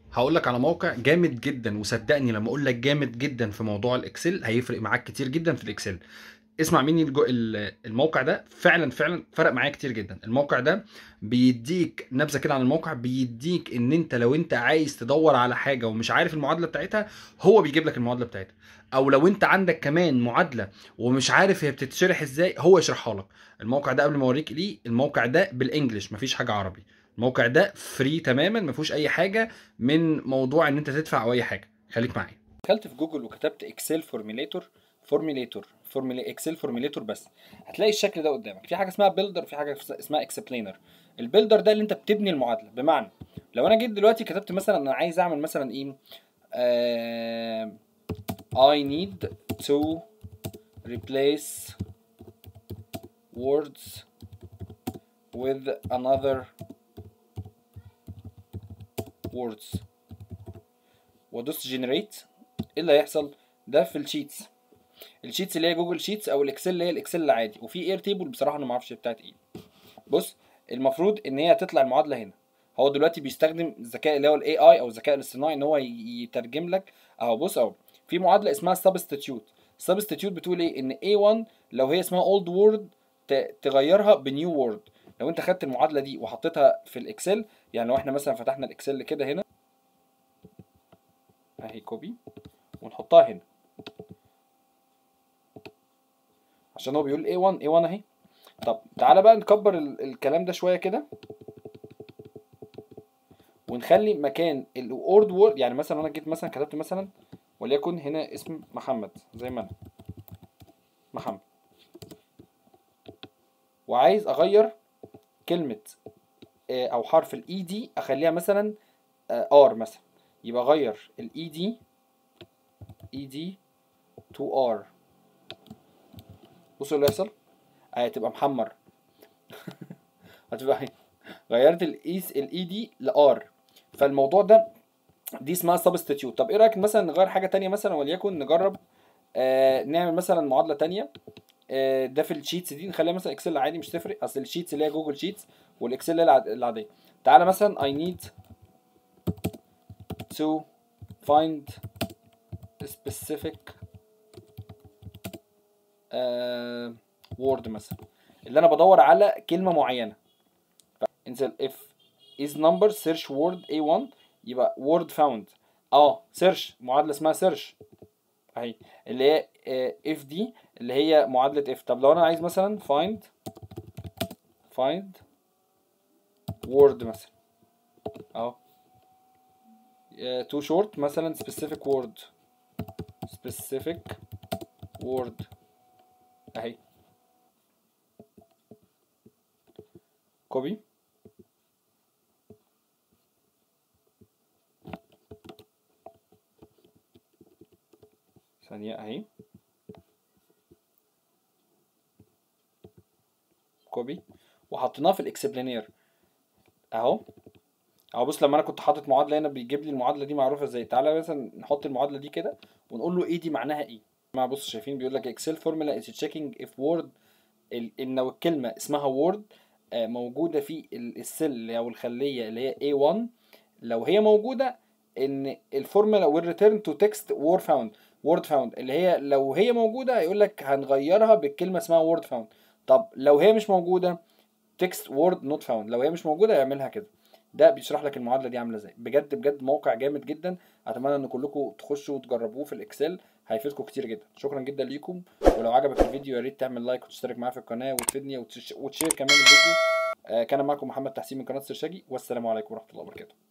هقول لك على موقع جامد جدا وصدقني لما اقول لك جامد جدا في موضوع الاكسل هيفرق معاك كتير جدا في الاكسل اسمع مني الجو... ال- الموقع ده فعلا فعلا فرق معايا كتير جدا الموقع ده بيديك نبذه كده عن الموقع بيديك ان انت لو انت عايز تدور على حاجه ومش عارف المعادله بتاعتها هو بيجيب لك المعادله بتاعتها او لو انت عندك كمان معادله ومش عارف هي بتتشرح ازاي هو يشرحها لك الموقع ده قبل ما اوريك ليه الموقع ده بالانجلش مفيش حاجه عربي الموقع ده فري تماما ما فيهوش اي حاجه من موضوع ان انت تدفع او اي حاجه خليك معايا دخلت في جوجل وكتبت اكسل فورميليتور فورميليتور فورميلي اكسل فورميليتور بس هتلاقي الشكل ده قدامك في حاجه اسمها بيلدر في حاجه اسمها اكسبلينر البيلدر ده اللي انت بتبني المعادله بمعنى لو انا جيت دلوقتي كتبت مثلا انا عايز اعمل مثلا ايه آه I need to replace words with another words وادوس جنريت ايه اللي هيحصل ده في الشيتس الشيتس اللي هي جوجل شيتس او الاكسل اللي هي الاكسل العادي وفي اير تيبل بصراحه انا ما اعرفش بتاعت ايه بص المفروض ان هي تطلع المعادله هنا هو دلوقتي بيستخدم الذكاء اللي هو الاي اي او الذكاء الاصطناعي ان هو ي- يترجم لك اهو بص اهو في معادله اسمها سبستيتيوت سبستيتيوت بتقول ايه ان A1 لو هي اسمها اولد وورد تغيرها بنيو وورد لو انت خدت المعادله دي وحطيتها في الاكسل يعني لو احنا مثلا فتحنا الاكسل كده هنا اهي كوبي ونحطها هنا عشان هو بيقول A1 A1 اهي طب تعالى بقى نكبر ال- الكلام ده شويه كده ونخلي مكان الاورد وورد يعني مثلا انا جيت مثلا كتبت مثلا وليكن هنا اسم محمد زي ما انا محمد وعايز اغير كلمه آه، او حرف الاي دي اخليها مثلا ار مثلا يبقى غير الاي دي اي دي تو ار بصوا اللي هيحصل هتبقى محمر هتبقى غيرت الايس الاي دي لار فالموضوع ده دي اسمها سبستيتيوت طب ايه رايك مثلا نغير حاجه تانية مثلا وليكن نجرب آه نعمل مثلا معادله تانية آه ده في الشيتس دي نخليها مثلا اكسل عادي مش تفرق اصل الشيتس اللي هي جوجل شيتس والاكسل اللي هي العاد- العاديه تعالى مثلا I need to find a specific uh, word مثلا اللي انا بدور على كلمه معينه انزل if is number search word a1 يبقى word found اه search معادله اسمها search اهي اللي هي آه، if دي اللي هي معادله if طب لو انا عايز مثلا find find word مثلا اهو آه، too short مثلا specific word specific word اهي كوبي ثانية اهي كوبي وحطيناه في الاكسبلينير اهو اهو بص لما انا كنت حاطط معادله هنا بيجيب لي المعادله دي معروفه ازاي تعالى مثلا نحط المعادله دي كده ونقول له ايه دي معناها ايه ما بص شايفين بيقول لك اكسل فورمولا از تشيكينج اف وورد ان لو الكلمه اسمها وورد موجوده في ال- السل او الخليه اللي هي A1 لو هي موجوده ان الفورمولا will return to text word found word found اللي هي لو هي موجوده هيقول لك هنغيرها بالكلمه اسمها word found طب لو هي مش موجوده text word not found لو هي مش موجوده يعملها كده ده بيشرح لك المعادله دي عامله ازاي بجد بجد موقع جامد جدا اتمنى ان كلكم تخشوا وتجربوه في الاكسل هيفيدكم كتير جدا شكرا جدا ليكم ولو عجبك الفيديو يا ريت تعمل لايك وتشترك معايا في القناه وتفيدني وتش- وتشير كمان الفيديو آه، كان معكم محمد تحسين من قناه سرشاجي والسلام عليكم ورحمه الله وبركاته